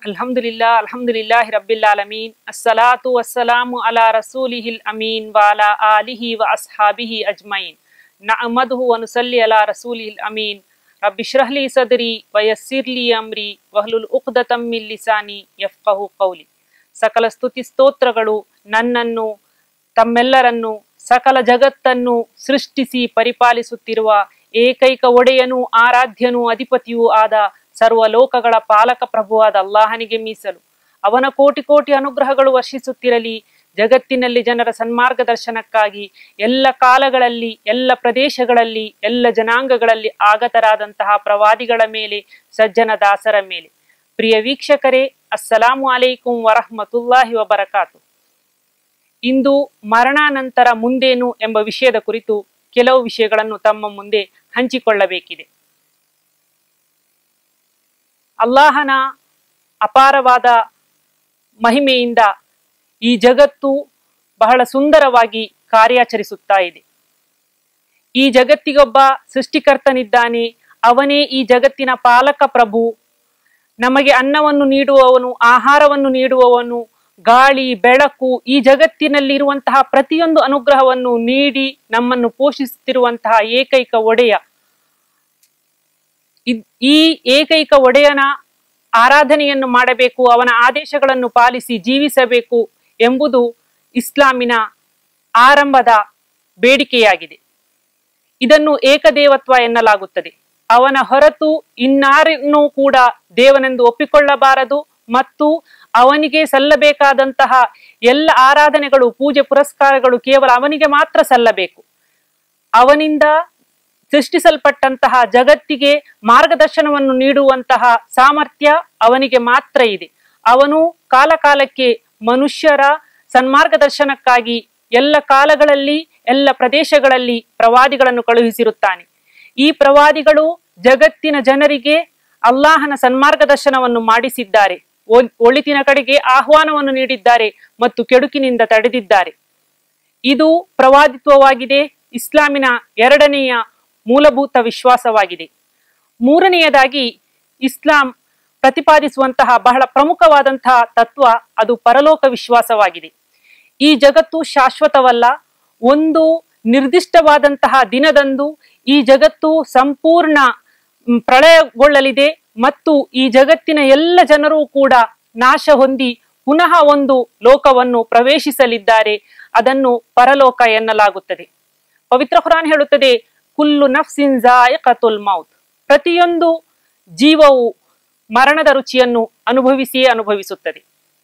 ಅಲ್ಹಮ್ದುಲಿಲ್ಲಾ ಅಲ್ಹಮ್ದುಲಿಲ್ಲಾಹಿ ರಬ್ಬಿಲ್ ಆಲಮೀನ್ ಅಸ್ಸಲಾತು ವಸ್ಸಲಾಮು ಅಲಾ ರಸೂಲಿಹಿಲ್ ಅಮೀನ್ ವಾಲಾ ಆಲಿಹಿ ವ ಅಸ್ಹಾಬಿಹಿ ಅಜ್ಮೈನ್ ನಅಮದುಹು ವ ನುಸಲ್ಲಿ ಅಲಾ ರಸೂಲಿಹಿಲ್ ಅಮೀನ್ ರಬ್ಬಿ ಶ್ರಹ್ಲಿ ಸದರಿ ವಯಸ್ಸಿರ್ಲಿ ಅಮ್ರಿ ವಹ್ಲುಲ್ ಉಕ್ದತಂ ಮಿನ್ ಲಿಸಾನಿ ಯಫ್ಕಹು ಕೌಲಿ ಸಕಲ ಸ್ತುತಿ ಸ್ತೋತ್ರಗಳು ನನ್ನನ್ನು ತಮ್ಮೆಲ್ಲರನ್ನು ಸಕಲ ಜಗತ್ತನ್ನು ಸೃಷ್ಟಿಸಿ ಪರಿಪಾಲಿಸುತ್ತಿರುವ ಏಕೈಕ ಒಡೆಯನೂ ಆರಾಧ್ಯನೂ ಅಧಿಪತಿಯೂ ಆದ ಸರ್ವ ಲೋಕಗಳ ಪಾಲಕ ಪ್ರಭುವಾದ ಅಲ್ಲಾಹನಿಗೆ ಮೀಸಲು ಅವನ ಕೋಟಿ ಕೋಟಿ ಅನುಗ್ರಹಗಳು ವರ್ಷಿಸುತ್ತಿರಲಿ ಜಗತ್ತಿನಲ್ಲಿ ಜನರ ಸನ್ಮಾರ್ಗದರ್ಶನಕ್ಕಾಗಿ ಎಲ್ಲ ಕಾಲಗಳಲ್ಲಿ ಎಲ್ಲ ಪ್ರದೇಶಗಳಲ್ಲಿ ಎಲ್ಲ ಜನಾಂಗಗಳಲ್ಲಿ ಆಗತರಾದಂತಹ ಪ್ರವಾದಿಗಳ ಮೇಲೆ ಸಜ್ಜನ ದಾಸರ ಮೇಲೆ ಪ್ರಿಯ ವೀಕ್ಷಕರೇ ಅಸ್ಸಲಾಮು ಅಲೈಕುಂ ವರಹಮತುಲ್ಲಾಹಿ ವಬರಕಾತು ಇಂದು ಮರಣಾನಂತರ ಮುಂದೇನು ಎಂಬ ವಿಷಯದ ಕುರಿತು ಕೆಲವು ವಿಷಯಗಳನ್ನು ತಮ್ಮ ಮುಂದೆ ಹಂಚಿಕೊಳ್ಳಬೇಕಿದೆ ಅಲ್ಲಾಹನ ಅಪಾರವಾದ ಮಹಿಮೆಯಿಂದ ಈ ಜಗತ್ತು ಬಹಳ ಸುಂದರವಾಗಿ ಕಾರ್ಯಾಚರಿಸುತ್ತಾ ಇದೆ ಈ ಜಗತ್ತಿಗೊಬ್ಬ ಸೃಷ್ಟಿಕರ್ತನಿದ್ದಾನೆ ಅವನೇ ಈ ಜಗತ್ತಿನ ಪಾಲಕ ಪ್ರಭು ನಮಗೆ ಅನ್ನವನ್ನು ನೀಡುವವನು ಆಹಾರವನ್ನು ನೀಡುವವನು ಗಾಳಿ ಬೆಳಕು ಈ ಜಗತ್ತಿನಲ್ಲಿರುವಂತಹ ಪ್ರತಿಯೊಂದು ಅನುಗ್ರಹವನ್ನು ನೀಡಿ ನಮ್ಮನ್ನು ಪೋಷಿಸುತ್ತಿರುವಂತಹ ಏಕೈಕ ಒಡೆಯ ಇದ್- ಈ ಏಕೈಕ ಒಡೆಯನ ಆರಾಧನೆಯನ್ನು ಮಾಡಬೇಕು ಅವನ ಆದೇಶಗಳನ್ನು ಪಾಲಿಸಿ ಜೀವಿಸಬೇಕು ಎಂಬುದು ಇಸ್ಲಾಮಿನ ಆರಂಭದ ಬೇಡಿಕೆಯಾಗಿದೆ ಇದನ್ನು ಏಕದೇವತ್ವ ಎನ್ನಲಾಗುತ್ತದೆ ಅವನ ಹೊರತು ಇನ್ನಾರನ್ನೂ ಕೂಡ ದೇವನೆಂದು ಒಪ್ಪಿಕೊಳ್ಳಬಾರದು ಮತ್ತು ಅವನಿಗೆ ಸಲ್ಲಬೇಕಾದಂತಹ ಎಲ್ಲ ಆರಾಧನೆಗಳು ಪೂಜೆ ಪುರಸ್ಕಾರಗಳು ಕೇವಲ ಅವನಿಗೆ ಮಾತ್ರ ಸಲ್ಲಬೇಕು ಅವನಿಂದ ಸೃಷ್ಟಿಸಲ್ಪಟ್ಟಂತಹ ಜಗತ್ತಿಗೆ ಮಾರ್ಗದರ್ಶನವನ್ನು ನೀಡುವಂತಹ ಸಾಮರ್ಥ್ಯ ಅವನಿಗೆ ಮಾತ್ರ ಇದೆ ಅವನು ಕಾಲಕಾಲಕ್ಕೆ ಮನುಷ್ಯರ ಸನ್ಮಾರ್ಗದರ್ಶನಕ್ಕಾಗಿ ಎಲ್ಲ ಕಾಲಗಳಲ್ಲಿ ಎಲ್ಲ ಪ್ರದೇಶಗಳಲ್ಲಿ ಪ್ರವಾದಿಗಳನ್ನು ಕಳುಹಿಸಿರುತ್ತಾನೆ ಈ ಪ್ರವಾದಿಗಳು ಜಗತ್ತಿನ ಜನರಿಗೆ ಅಲ್ಲಾಹನ ಸನ್ಮಾರ್ಗದರ್ಶನವನ್ನು ಮಾಡಿಸಿದ್ದಾರೆ ಒ- ಒಳಿತಿನ ಕಡೆಗೆ ಆಹ್ವಾನವನ್ನು ನೀಡಿದ್ದಾರೆ ಮತ್ತು ಕೆಡುಕಿನಿಂದ ತಡೆದಿದ್ದಾರೆ ಇದು ಪ್ರವಾದಿತ್ವವಾಗಿದೆ ಇಸ್ಲಾಮಿನ ಎರಡನೆಯ ಮೂಲಭೂತ ವಿಶ್ವಾಸವಾಗಿದೆ ಮೂರನೆಯದಾಗಿ ಇಸ್ಲಾಂ ಪ್ರತಿಪಾದಿಸುವಂತಹ ಬಹಳ ಪ್ರಮುಖವಾದಂತಹ ತತ್ವ ಅದು ಪರಲೋಕ ವಿಶ್ವಾಸವಾಗಿದೆ ಈ ಜಗತ್ತು ಶಾಶ್ವತವಲ್ಲ ಒಂದು ನಿರ್ದಿಷ್ಟವಾದಂತಹ ದಿನದಂದು ಈ ಜಗತ್ತು ಸಂಪೂರ್ಣ ಮ್, ಪ್ರಳಯಗೊಳ್ಳಲಿದೆ ಮತ್ತು ಈ ಜಗತ್ತಿನ ಎಲ್ಲ ಜನರು ಕೂಡ ನಾಶ ಹೊಂದಿ ಪುನಃ ಒಂದು ಲೋಕವನ್ನು ಪ್ರವೇಶಿಸಲಿದ್ದಾರೆ ಅದನ್ನು ಪರಲೋಕ ಎನ್ನಲಾಗುತ್ತದೆ ಪವಿತ್ರ ಖುರಾನ್ ಹೇಳುತ್ತದೆ ಕುಲ್ಲು ನಫ್ಸಿನ್ ಜಾಯಿಕತುಲ್ ಮೌತ್ ಪ್ರತಿಯೊಂದು ಜೀವವು ಮರಣದ ರುಚಿಯನ್ನು ಅನುಭವಿಸಿಯೇ ಅನುಭವಿಸುತ್ತದೆ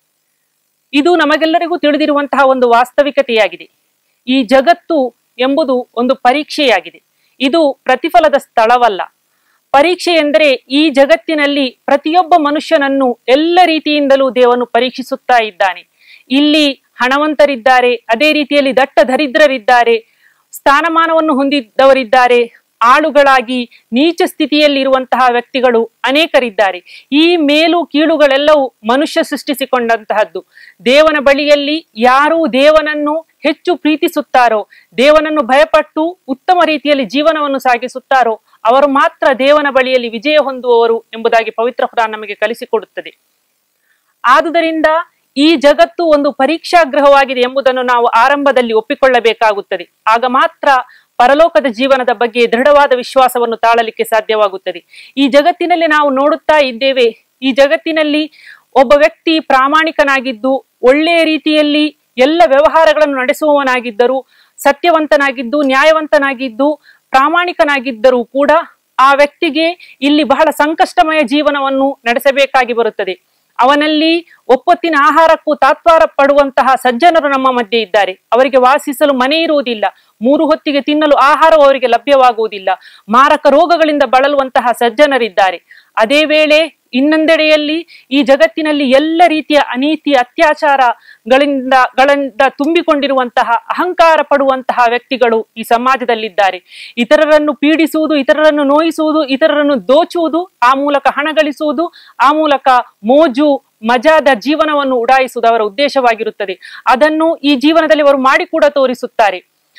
ಇದು ನಮಗೆಲ್ಲರಿಗೂ ತಿಳಿದಿರುವಂತಹ ಒಂದು ವಾಸ್ತವಿಕತೆಯಾಗಿದೆ ಈ ಜಗತ್ತು ಎಂಬುದು ಒಂದು ಪರೀಕ್ಷೆಯಾಗಿದೆ ಇದು ಪ್ರತಿಫಲದ ಸ್ಥಳವಲ್ಲ ಪರೀಕ್ಷೆ ಎಂದರೆ ಈ ಜಗತ್ತಿನಲ್ಲಿ ಪ್ರತಿಯೊಬ್ಬ ಮನುಷ್ಯನನ್ನು ಎಲ್ಲ ರೀತಿಯಿಂದಲೂ ದೇವನು ಪರೀಕ್ಷಿಸುತ್ತಾ ಇದ್ದಾನೆ ಇಲ್ಲಿ ಹಣವಂತರಿದ್ದಾರೆ ಅದೇ ರೀತಿಯಲ್ಲಿ ದಟ್ಟ ದರಿದ್ರರಿದ್ದಾರೆ ಸ್ಥಾನಮಾನವನ್ನು ಹೊಂದಿದ್ದವರಿದ್ದಾರೆ ಆಳುಗಳಾಗಿ ನೀಚ ಸ್ಥಿತಿಯಲ್ಲಿರುವಂತಹ ವ್ಯಕ್ತಿಗಳು ಅನೇಕರಿದ್ದಾರೆ ಈ ಮೇಲು ಕೀಳುಗಳೆಲ್ಲವೂ ಮನುಷ್ಯ ಸೃಷ್ಟಿಸಿಕೊಂಡಂತಹದ್ದು ದೇವನ ಬಳಿಯಲ್ಲಿ ಯಾರು ದೇವನನ್ನು ಹೆಚ್ಚು ಪ್ರೀತಿಸುತ್ತಾರೋ ದೇವನನ್ನು ಭಯಪಟ್ಟು ಉತ್ತಮ ರೀತಿಯಲ್ಲಿ ಜೀವನವನ್ನು ಸಾಗಿಸುತ್ತಾರೋ ಅವರು ಮಾತ್ರ ದೇವನ ಬಳಿಯಲ್ಲಿ ವಿಜಯ ಹೊಂದುವವರು ಎಂಬುದಾಗಿ ಪವಿತ್ರ ಖುರಾನ್ ನಮಗೆ ಕಲಿಸಿಕೊಡುತ್ತದೆ ಆದುದರಿಂದ ಈ ಜಗತ್ತು ಒಂದು ಪರೀಕ್ಷಾ ಗೃಹವಾಗಿದೆ ಎಂಬುದನ್ನು ನಾವು ಆರಂಭದಲ್ಲಿ ಒಪ್ಪಿಕೊಳ್ಳಬೇಕಾಗುತ್ತದೆ ಆಗ ಮಾತ್ರ ಪರಲೋಕದ ಜೀವನದ ಬಗ್ಗೆ ದೃಢವಾದ ವಿಶ್ವಾಸವನ್ನು ತಾಳಲಿಕ್ಕೆ ಸಾಧ್ಯವಾಗುತ್ತದೆ ಈ ಜಗತ್ತಿನಲ್ಲಿ ನಾವು ನೋಡುತ್ತಾ ಇದ್ದೇವೆ ಈ ಜಗತ್ತಿನಲ್ಲಿ ಒಬ್ಬ ವ್ಯಕ್ತಿ ಪ್ರಾಮಾಣಿಕನಾಗಿದ್ದು ಒಳ್ಳೆಯ ರೀತಿಯಲ್ಲಿ ಎಲ್ಲ ವ್ಯವಹಾರಗಳನ್ನು ನಡೆಸುವವನಾಗಿದ್ದರೂ ಸತ್ಯವಂತನಾಗಿದ್ದು ನ್ಯಾಯವಂತನಾಗಿದ್ದು ಪ್ರಾಮಾಣಿಕನಾಗಿದ್ದರೂ ಕೂಡ ಆ ವ್ಯಕ್ತಿಗೆ ಇಲ್ಲಿ ಬಹಳ ಸಂಕಷ್ಟಮಯ ಜೀವನವನ್ನು ನಡೆಸಬೇಕಾಗಿ ಬರುತ್ತದೆ ಅವನಲ್ಲಿ ಒಪ್ಪತ್ತಿನ ಆಹಾರಕ್ಕೂ ತಾತ್ವಾರ ಪಡುವಂತಹ ಸಜ್ಜನರು ನಮ್ಮ ಮಧ್ಯೆ ಇದ್ದಾರೆ ಅವರಿಗೆ ವಾಸಿಸಲು ಮನೆ ಇರುವುದಿಲ್ಲ ಮೂರು ಹೊತ್ತಿಗೆ ತಿನ್ನಲು ಆಹಾರವು ಅವರಿಗೆ ಲಭ್ಯವಾಗುವುದಿಲ್ಲ ಮಾರಕ ರೋಗಗಳಿಂದ ಬಳಲುವಂತಹ ಸಜ್ಜನರಿದ್ದಾರೆ ಅದೇ ವೇಳೆ ಇನ್ನೊಂದೆಡೆಯಲ್ಲಿ ಈ ಜಗತ್ತಿನಲ್ಲಿ ಎಲ್ಲ ರೀತಿಯ ಅನೀತಿ ಅತ್ಯಾಚಾರಗಳಿಂದ ಗಳಿಂದ ತುಂಬಿಕೊಂಡಿರುವಂತಹ ಅಹಂಕಾರ ಪಡುವಂತಹ ವ್ಯಕ್ತಿಗಳು ಈ ಸಮಾಜದಲ್ಲಿದ್ದಾರೆ ಇತರರನ್ನು ಪೀಡಿಸುವುದು ಇತರರನ್ನು ನೋಯಿಸುವುದು ಇತರರನ್ನು ದೋಚುವುದು ಆ ಮೂಲಕ ಹಣ ಗಳಿಸುವುದು ಆ ಮೂಲಕ ಮೋಜು ಮಜಾದ ಜೀವನವನ್ನು ಉಡಾಯಿಸುವುದು ಅವರ ಉದ್ದೇಶವಾಗಿರುತ್ತದೆ ಅದನ್ನು ಈ ಜೀವನದಲ್ಲಿ ಅವರು ಮಾಡಿ ಕೂಡ ತೋರಿಸುತ್ತಾರೆ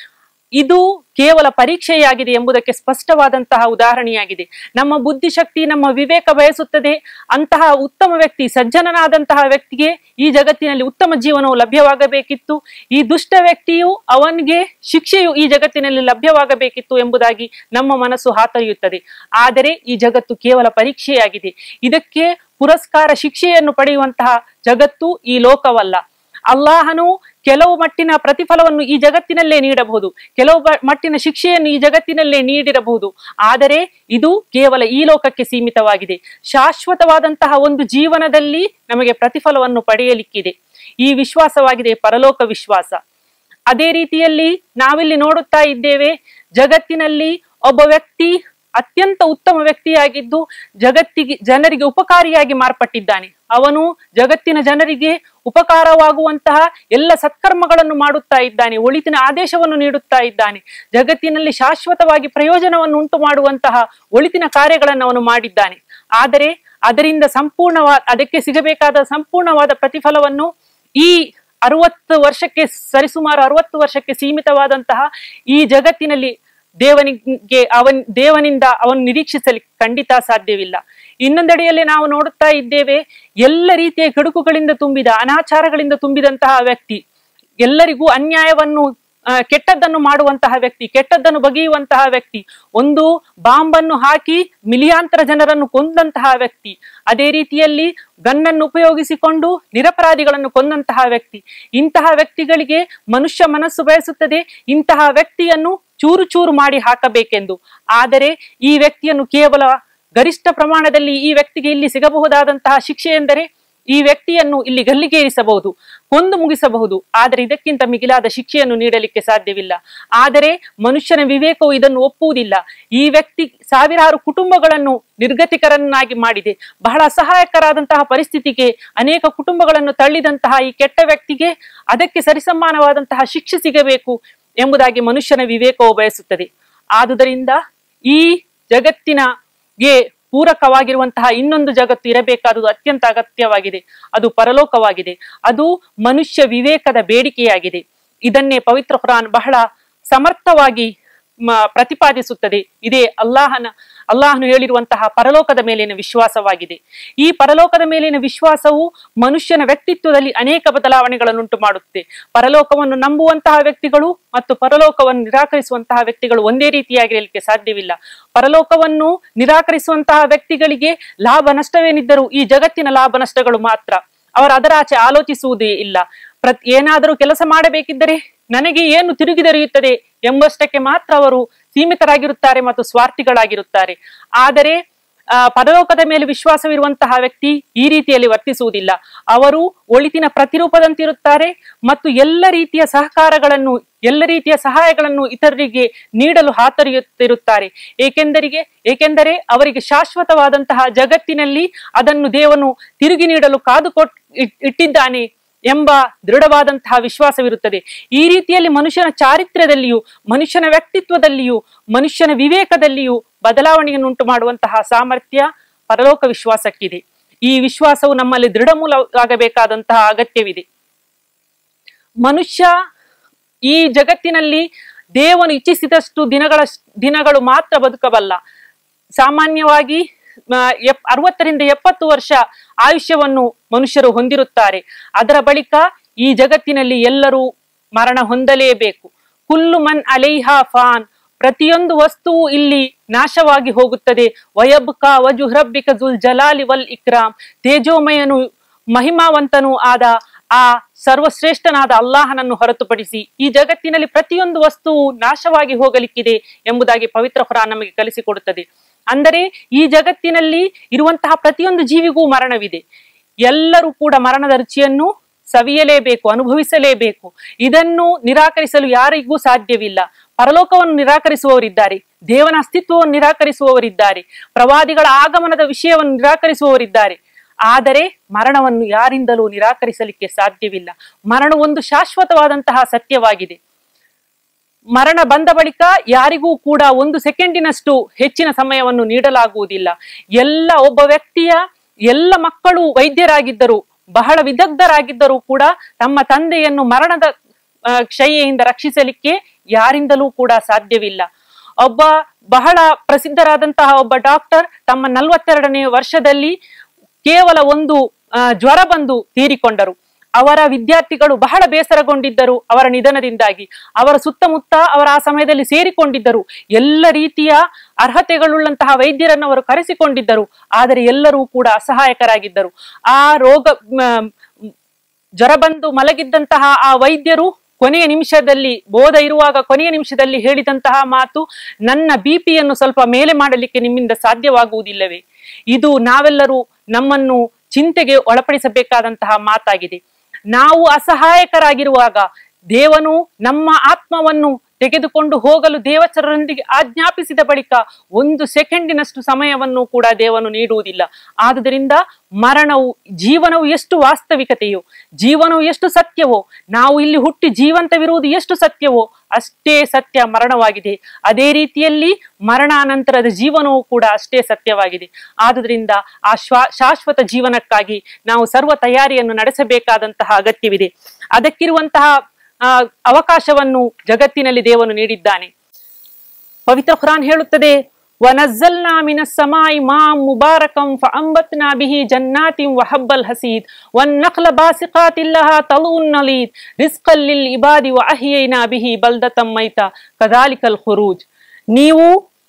ಇದು ಕೇವಲ ಪರೀಕ್ಷೆಯಾಗಿದೆ ಎಂಬುದಕ್ಕೆ ಸ್ಪಷ್ಟವಾದಂತಹ ಉದಾಹರಣೆಯಾಗಿದೆ ನಮ್ಮ ಬುದ್ಧಿಶಕ್ತಿ ನಮ್ಮ ವಿವೇಕ ಬಯಸುತ್ತದೆ ಅಂತಹ ಉತ್ತಮ ವ್ಯಕ್ತಿ ಸಜ್ಜನನಾದಂತಹ ವ್ಯಕ್ತಿಗೆ ಈ ಜಗತ್ತಿನಲ್ಲಿ ಉತ್ತಮ ಜೀವನವು ಲಭ್ಯವಾಗಬೇಕಿತ್ತು ಈ ದುಷ್ಟ ವ್ಯಕ್ತಿಯು ಅವನಿಗೆ ಶಿಕ್ಷೆಯು ಈ ಜಗತ್ತಿನಲ್ಲಿ ಲಭ್ಯವಾಗಬೇಕಿತ್ತು ಎಂಬುದಾಗಿ ನಮ್ಮ ಮನಸ್ಸು ಹಾತೊರೆಯುತ್ತದೆ ಆದರೆ ಈ ಜಗತ್ತು ಕೇವಲ ಪರೀಕ್ಷೆಯಾಗಿದೆ ಇದಕ್ಕೆ ಪುರಸ್ಕಾರ ಶಿಕ್ಷೆಯನ್ನು ಪಡೆಯುವಂತಹ ಜಗತ್ತು ಈ ಲೋಕವಲ್ಲ ಅಲ್ಲಾಹನು ಕೆಲವು ಮಟ್ಟಿನ ಪ್ರತಿಫಲವನ್ನು ಈ ಜಗತ್ತಿನಲ್ಲೇ ನೀಡಬಹುದು ಕೆಲವು ಬ- ಮಟ್ಟಿನ ಶಿಕ್ಷೆಯನ್ನು ಈ ಜಗತ್ತಿನಲ್ಲೇ ನೀಡಿರಬಹುದು ಆದರೆ ಇದು ಕೇವಲ ಈ ಲೋಕಕ್ಕೆ ಸೀಮಿತವಾಗಿದೆ ಶಾಶ್ವತವಾದಂತಹ ಒಂದು ಜೀವನದಲ್ಲಿ ನಮಗೆ ಪ್ರತಿಫಲವನ್ನು ಪಡೆಯಲಿಕ್ಕಿದೆ ಈ ವಿಶ್ವಾಸವಾಗಿದೆ ಪರಲೋಕ ವಿಶ್ವಾಸ ಅದೇ ರೀತಿಯಲ್ಲಿ ನಾವಿಲ್ಲಿ ನೋಡುತ್ತಾ ಇದ್ದೇವೆ ಜಗತ್ತಿನಲ್ಲಿ ಒಬ್ಬ ವ್ಯಕ್ತಿ ಅತ್ಯಂತ ಉತ್ತಮ ವ್ಯಕ್ತಿಯಾಗಿದ್ದು ಜಗತ್ತಿಗೆ ಜನರಿಗೆ ಉಪಕಾರಿಯಾಗಿ ಮಾರ್ಪಟ್ಟಿದ್ದಾನೆ ಅವನು ಜಗತ್ತಿನ ಜನರಿಗೆ ಉಪಕಾರವಾಗುವಂತಹ ಎಲ್ಲ ಸತ್ಕರ್ಮಗಳನ್ನು ಮಾಡುತ್ತಾ ಇದ್ದಾನೆ ಒಳಿತಿನ ಆದೇಶವನ್ನು ನೀಡುತ್ತಾ ಇದ್ದಾನೆ ಜಗತ್ತಿನಲ್ಲಿ ಶಾಶ್ವತವಾಗಿ ಪ್ರಯೋಜನವನ್ನು ಉಂಟು ಮಾಡುವಂತಹ ಒಳಿತಿನ ಕಾರ್ಯಗಳನ್ನು ಅವನು ಮಾಡಿದ್ದಾನೆ ಆದರೆ ಅದರಿಂದ ಸಂಪೂರ್ಣವಾದ ಅದಕ್ಕೆ ಸಿಗಬೇಕಾದ ಸಂಪೂರ್ಣವಾದ ಪ್ರತಿಫಲವನ್ನು ಈ ಅರವತ್ತು ವರ್ಷಕ್ಕೆ ಸರಿಸುಮಾರು ಅರವತ್ತು ವರ್ಷಕ್ಕೆ ಸೀಮಿತವಾದಂತಹ ಈ ಜಗತ್ತಿನಲ್ಲಿ ದೇವನಿಗೆ ಅವನ್ ದೇವನಿಂದ ಅವನು ನಿರೀಕ್ಷಿಸಲಿಕ್ಕೆ ಖಂಡಿತ ಸಾಧ್ಯವಿಲ್ಲ ಇನ್ನೊಂದೆಡೆಯಲ್ಲಿ ನಾವು ನೋಡುತ್ತಾ ಇದ್ದೇವೆ ಎಲ್ಲ ರೀತಿಯ ಕೆಡುಕುಗಳಿಂದ ತುಂಬಿದ ಅನಾಚಾರಗಳಿಂದ ತುಂಬಿದಂತಹ ವ್ಯಕ್ತಿ ಎಲ್ಲರಿಗೂ ಅನ್ಯಾಯವನ್ನು ಆ, ಕೆಟ್ಟದ್ದನ್ನು ಮಾಡುವಂತಹ ವ್ಯಕ್ತಿ ಕೆಟ್ಟದ್ದನ್ನು ಬಗೆಯುವಂತಹ ವ್ಯಕ್ತಿ ಒಂದು ಬಾಂಬನ್ನು ಹಾಕಿ ಮಿಲಿಯಾಂತರ ಜನರನ್ನು ಕೊಂದಂತಹ ವ್ಯಕ್ತಿ ಅದೇ ರೀತಿಯಲ್ಲಿ ಗನ್ನನ್ನು ಉಪಯೋಗಿಸಿಕೊಂಡು ನಿರಪರಾಧಿಗಳನ್ನು ಕೊಂದಂತಹ ವ್ಯಕ್ತಿ ಇಂತಹ ವ್ಯಕ್ತಿಗಳಿಗೆ ಮನುಷ್ಯ ಮನಸ್ಸು ಬಯಸುತ್ತದೆ ಇಂತಹ ವ್ಯಕ್ತಿಯನ್ನು ಚೂರು ಚೂರು ಮಾಡಿ ಹಾಕಬೇಕೆಂದು ಆದರೆ ಈ ವ್ಯಕ್ತಿಯನ್ನು ಕೇವಲ ಗರಿಷ್ಠ ಪ್ರಮಾಣದಲ್ಲಿ ಈ ವ್ಯಕ್ತಿಗೆ ಇಲ್ಲಿ ಸಿಗಬಹುದಾದಂತಹ ಶಿಕ್ಷೆ ಎಂದರೆ ಈ ವ್ಯಕ್ತಿಯನ್ನು ಇಲ್ಲಿ ಗಲ್ಲಿಗೇರಿಸಬಹುದು ಕೊಂದು ಮುಗಿಸಬಹುದು ಆದರೆ ಇದಕ್ಕಿಂತ ಮಿಗಿಲಾದ ಶಿಕ್ಷೆಯನ್ನು ನೀಡಲಿಕ್ಕೆ ಸಾಧ್ಯವಿಲ್ಲ ಆದರೆ ಮನುಷ್ಯನ ವಿವೇಕವು ಇದನ್ನು ಒಪ್ಪುವುದಿಲ್ಲ ಈ ವ್ಯಕ್ತಿ ಸಾವಿರಾರು ಕುಟುಂಬಗಳನ್ನು ನಿರ್ಗತಿಕರನ್ನಾಗಿ ಮಾಡಿದೆ ಬಹಳ ಅಸಹಾಯಕರಾದಂತಹ ಪರಿಸ್ಥಿತಿಗೆ ಅನೇಕ ಕುಟುಂಬಗಳನ್ನು ತಳ್ಳಿದಂತಹ ಈ ಕೆಟ್ಟ ವ್ಯಕ್ತಿಗೆ ಅದಕ್ಕೆ ಸರಿಸಮಾನವಾದಂತಹ ಶಿಕ್ಷೆ ಸಿಗಬೇಕು ಎಂಬುದಾಗಿ ಮನುಷ್ಯನ ವಿವೇಕವು ಬಯಸುತ್ತದೆ ಆದುದರಿಂದ ಈ ಜಗತ್ತಿನಗೆ ಪೂರಕವಾಗಿರುವಂತಹ ಇನ್ನೊಂದು ಜಗತ್ತು ಇರಬೇಕಾದುದು ಅತ್ಯಂತ ಅಗತ್ಯವಾಗಿದೆ ಅದು ಪರಲೋಕವಾಗಿದೆ ಅದು ಮನುಷ್ಯ ವಿವೇಕದ ಬೇಡಿಕೆಯಾಗಿದೆ ಇದನ್ನೇ ಪವಿತ್ರ ಕುರಾನ್ ಬಹಳ ಸಮರ್ಥವಾಗಿ ಮ- ಪ್ರತಿಪಾದಿಸುತ್ತದೆ ಇದೇ ಅಲ್ಲಾಹನ ಅಲ್ಲಾಹನು ಹೇಳಿರುವಂತಹ ಪರಲೋಕದ ಮೇಲಿನ ವಿಶ್ವಾಸವಾಗಿದೆ ಈ ಪರಲೋಕದ ಮೇಲಿನ ವಿಶ್ವಾಸವು ಮನುಷ್ಯನ ವ್ಯಕ್ತಿತ್ವದಲ್ಲಿ ಅನೇಕ ಬದಲಾವಣೆಗಳನ್ನುಂಟು ಮಾಡುತ್ತೆ ಪರಲೋಕವನ್ನು ನಂಬುವಂತಹ ವ್ಯಕ್ತಿಗಳು ಮತ್ತು ಪರಲೋಕವನ್ನು ನಿರಾಕರಿಸುವಂತಹ ವ್ಯಕ್ತಿಗಳು ಒಂದೇ ರೀತಿಯಾಗಿರಲಿಕ್ಕೆ ಸಾಧ್ಯವಿಲ್ಲ ಪರಲೋಕವನ್ನು ನಿರಾಕರಿಸುವಂತಹ ವ್ಯಕ್ತಿಗಳಿಗೆ ಲಾಭ ನಷ್ಟವೇನಿದ್ದರೂ ಈ ಜಗತ್ತಿನ ಲಾಭ ನಷ್ಟಗಳು ಮಾತ್ರ ಅವರು ಅದರ ಆಚೆ ಆಲೋಚಿಸುವುದೇ ಇಲ್ಲ ಪ್ರತ್ ಏನಾದರೂ ಕೆಲಸ ಮಾಡಬೇಕಿದ್ದರೆ ನನಗೆ ಏನು ತಿರುಗಿ ದೊರೆಯುತ್ತದೆ ಎಂಬಷ್ಟಕ್ಕೆ ಮಾತ್ರ ಅವರು ಸೀಮಿತರಾಗಿರುತ್ತಾರೆ ಮತ್ತು ಸ್ವಾರ್ಥಿಗಳಾಗಿರುತ್ತಾರೆ ಆದರೆ ಆ, ಪರಲೋಕದ ಮೇಲೆ ವಿಶ್ವಾಸವಿರುವಂತಹ ವ್ಯಕ್ತಿ ಈ ರೀತಿಯಲ್ಲಿ ವರ್ತಿಸುವುದಿಲ್ಲ ಅವರು ಒಳಿತಿನ ಪ್ರತಿರೂಪದಂತಿರುತ್ತಾರೆ ಮತ್ತು ಎಲ್ಲ ರೀತಿಯ ಸಹಕಾರಗಳನ್ನು ಎಲ್ಲ ರೀತಿಯ ಸಹಾಯಗಳನ್ನು ಇತರರಿಗೆ ನೀಡಲು ಹಾತೊರೆಯುತ್ತಿರುತ್ತಾರೆ ಏಕೆಂದರಿಗೆ ಏಕೆಂದರೆ ಅವರಿಗೆ ಶಾಶ್ವತವಾದಂತಹ ಜಗತ್ತಿನಲ್ಲಿ ಅದನ್ನು ದೇವನು ತಿರುಗಿ ನೀಡಲು ಕಾದು ಕೊಟ್ ಇಟ್- ಇಟ್ಟಿದ್ದಾನೆ ಎಂಬ ದೃಢವಾದಂತಹ ವಿಶ್ವಾಸವಿರುತ್ತದೆ ಈ ರೀತಿಯಲ್ಲಿ ಮನುಷ್ಯನ ಚಾರಿತ್ರ್ಯದಲ್ಲಿಯೂ ಮನುಷ್ಯನ ವ್ಯಕ್ತಿತ್ವದಲ್ಲಿಯೂ ಮನುಷ್ಯನ ವಿವೇಕದಲ್ಲಿಯೂ ಬದಲಾವಣೆಯನ್ನುಂಟು ಮಾಡುವಂತಹ ಸಾಮರ್ಥ್ಯ ಪರಲೋಕ ವಿಶ್ವಾಸಕ್ಕಿದೆ ಈ ವಿಶ್ವಾಸವು ನಮ್ಮಲ್ಲಿ ದೃಢಮೂಲವಾಗಬೇಕಾದಂತಹ ಅಗತ್ಯವಿದೆ ಮನುಷ್ಯ ಈ ಜಗತ್ತಿನಲ್ಲಿ ದೇವನು ಇಚ್ಛಿಸಿದಷ್ಟು ದಿನಗಳ ದಿನಗಳು ಮಾತ್ರ ಬದುಕಬಲ್ಲ ಸಾಮಾನ್ಯವಾಗಿ ಆ, ಎಪ್- ಅರವತ್ತರಿಂದ ಎಪ್ಪತ್ತು ವರ್ಷ ಆಯುಷ್ಯವನ್ನು ಮನುಷ್ಯರು ಹೊಂದಿರುತ್ತಾರೆ ಅದರ ಬಳಿಕ ಈ ಜಗತ್ತಿನಲ್ಲಿ ಎಲ್ಲರೂ ಮರಣ ಹೊಂದಲೇಬೇಕು ಕುಲ್ಲು ಮನ್ ಅಲೈಹಾ ಫಾನ್ ಪ್ರತಿಯೊಂದು ವಸ್ತುವು ಇಲ್ಲಿ ನಾಶವಾಗಿ ಹೋಗುತ್ತದೆ ವಯಬ್ಕ ವಜುಹ್ರಬ್ಬಿಕ ಜುಲ್ ಜಲಾಲಿ ವಲ್ ಇಕ್ರಾಮ್ ತೇಜೋಮಯನು ಮಹಿಮಾವಂತನೂ ಆದ ಆ ಸರ್ವಶ್ರೇಷ್ಠನಾದ ಅಲ್ಲಾಹನನ್ನು ಹೊರತುಪಡಿಸಿ ಈ ಜಗತ್ತಿನಲ್ಲಿ ಪ್ರತಿಯೊಂದು ವಸ್ತುವು ನಾಶವಾಗಿ ಹೋಗಲಿಕ್ಕಿದೆ ಎಂಬುದಾಗಿ ಪವಿತ್ರ ಖುರಾನ್ ನಮಗೆ ಕಲಿಸಿಕೊಡುತ್ತದೆ ಅಂದರೆ ಈ ಜಗತ್ತಿನಲ್ಲಿ ಇರುವಂತಹ ಪ್ರತಿಯೊಂದು ಜೀವಿಗೂ ಮರಣವಿದೆ ಎಲ್ಲರೂ ಕೂಡ ಮರಣದ ರುಚಿಯನ್ನು ಸವಿಯಲೇಬೇಕು ಅನುಭವಿಸಲೇಬೇಕು ಇದನ್ನು ನಿರಾಕರಿಸಲು ಯಾರಿಗೂ ಸಾಧ್ಯವಿಲ್ಲ ಪರಲೋಕವನ್ನು ನಿರಾಕರಿಸುವವರಿದ್ದಾರೆ ದೇವನ ಅಸ್ತಿತ್ವವನ್ನು ನಿರಾಕರಿಸುವವರಿದ್ದಾರೆ ಪ್ರವಾದಿಗಳ ಆಗಮನದ ವಿಷಯವನ್ನು ನಿರಾಕರಿಸುವವರಿದ್ದಾರೆ ಆದರೆ ಮರಣವನ್ನು ಯಾರಿಂದಲೂ ನಿರಾಕರಿಸಲಿಕ್ಕೆ ಸಾಧ್ಯವಿಲ್ಲ ಮರಣ ಒಂದು ಶಾಶ್ವತವಾದಂತಹ ಸತ್ಯವಾಗಿದೆ ಮರಣ ಬಂದ ಬಳಿಕ ಯಾರಿಗೂ ಕೂಡ ಒಂದು ಸೆಕೆಂಡಿನಷ್ಟು ಹೆಚ್ಚಿನ ಸಮಯವನ್ನು ನೀಡಲಾಗುವುದಿಲ್ಲ ಎಲ್ಲ ಒಬ್ಬ ವ್ಯಕ್ತಿಯ ಎಲ್ಲ ಮಕ್ಕಳು ವೈದ್ಯರಾಗಿದ್ದರು ಬಹಳ ವಿದಗ್ಧರಾಗಿದ್ದರೂ ಕೂಡ ತಮ್ಮ ತಂದೆಯನ್ನು ಮರಣದ ಆ, ಕ್ಷಯೆಯಿಂದ ರಕ್ಷಿಸಲಿಕ್ಕೆ ಯಾರಿಂದಲೂ ಕೂಡ ಸಾಧ್ಯವಿಲ್ಲ ಒಬ್ಬ ಬಹಳ ಪ್ರಸಿದ್ಧರಾದಂತಹ ಒಬ್ಬ ಡಾಕ್ಟರ್ ತಮ್ಮ ನಲವತ್ತೆರಡನೇ ವರ್ಷದಲ್ಲಿ ಕೇವಲ ಒಂದು ಆ, ಜ್ವರ ಬಂದು ತೀರಿಕೊಂಡರು ಅವರ ವಿದ್ಯಾರ್ಥಿಗಳು ಬಹಳ ಬೇಸರಗೊಂಡಿದ್ದರು ಅವರ ನಿಧನದಿಂದಾಗಿ ಅವರ ಸುತ್ತಮುತ್ತ ಅವರ ಆ ಸಮಯದಲ್ಲಿ ಸೇರಿಕೊಂಡಿದ್ದರು ಎಲ್ಲ ರೀತಿಯ ಅರ್ಹತೆಗಳುಳ್ಳಂತಹ ವೈದ್ಯರನ್ನು ಅವರು ಕರೆಸಿಕೊಂಡಿದ್ದರು ಆದರೆ ಎಲ್ಲರೂ ಕೂಡ ಅಸಹಾಯಕರಾಗಿದ್ದರು ಆ ರೋಗ ಮ, ಜ್ವರ ಬಂದು ಮಲಗಿದ್ದಂತಹ ಆ ವೈದ್ಯರು ಕೊನೆಯ ನಿಮಿಷದಲ್ಲಿ ಬೋಧ ಇರುವಾಗ ಕೊನೆಯ ನಿಮಿಷದಲ್ಲಿ ಹೇಳಿದಂತಹ ಮಾತು ನನ್ನ ಬಿಪಿಯನ್ನು ಸ್ವಲ್ಪ ಮೇಲೆ ಮಾಡಲಿಕ್ಕೆ ನಿಮ್ಮಿಂದ ಸಾಧ್ಯವಾಗುವುದಿಲ್ಲವೇ ಇದು ನಾವೆಲ್ಲರೂ ನಮ್ಮನ್ನು ಚಿಂತೆಗೆ ಒಳಪಡಿಸಬೇಕಾದಂತಹ ಮಾತಾಗಿದೆ ನಾವು ಅಸಹಾಯಕರಾಗಿರುವಾಗ ದೇವನು ನಮ್ಮ ಆತ್ಮವನ್ನು ತೆಗೆದುಕೊಂಡು ಹೋಗಲು ದೇವಚರರೊಂದಿಗೆ ಆಜ್ಞಾಪಿಸಿದ ಬಳಿಕ ಒಂದು ಸೆಕೆಂಡಿನಷ್ಟು ಸಮಯವನ್ನು ಕೂಡ ದೇವನು ನೀಡುವುದಿಲ್ಲ ಆದುದರಿಂದ ಮರಣವು ಜೀವನವು ಎಷ್ಟು ವಾಸ್ತವಿಕತೆಯೋ ಜೀವನವು ಎಷ್ಟು ಸತ್ಯವೋ ನಾವು ಇಲ್ಲಿ ಹುಟ್ಟಿ ಜೀವಂತವಿರುವುದು ಎಷ್ಟು ಸತ್ಯವೋ ಅಷ್ಟೇ ಸತ್ಯ ಮರಣವಾಗಿದೆ ಅದೇ ರೀತಿಯಲ್ಲಿ ಮರಣಾನಂತರದ ಜೀವನವು ಕೂಡ ಅಷ್ಟೇ ಸತ್ಯವಾಗಿದೆ ಆದುದರಿಂದ ಆ ಶ್ವಾ ಶಾಶ್ವತ ಜೀವನಕ್ಕಾಗಿ ನಾವು ಸರ್ವ ತಯಾರಿಯನ್ನು ನಡೆಸಬೇಕಾದಂತಹ ಅಗತ್ಯವಿದೆ ಅದಕ್ಕಿರುವಂತಹ ಆ, ಅವಕಾಶವನ್ನು ಜಗತ್ತಿನಲ್ಲಿ ದೇವನು ನೀಡಿದ್ದಾನೆ ಪವಿತ್ರ ಖುರಾನ್ ಹೇಳುತ್ತದೆ وَنَزَّلْنَا مِنَ السَّمَاءِ مَاءً مُبَارَكًا فَأَنبَتْنَا بِهِ جَنَّاتٍ وَحَبَّ الْحَصِيدِ وَالنَّخْلَ بَاسِقَاتٍ لَهَا طَلْعٌ نَضِيدٌ رِزْقًا لِلْعِبَادِ وَأَحْيَيْنَا بِهِ بَلْدَةً مَيْتًا كَذَلِكَ الْخُرُوجُ ನೀವು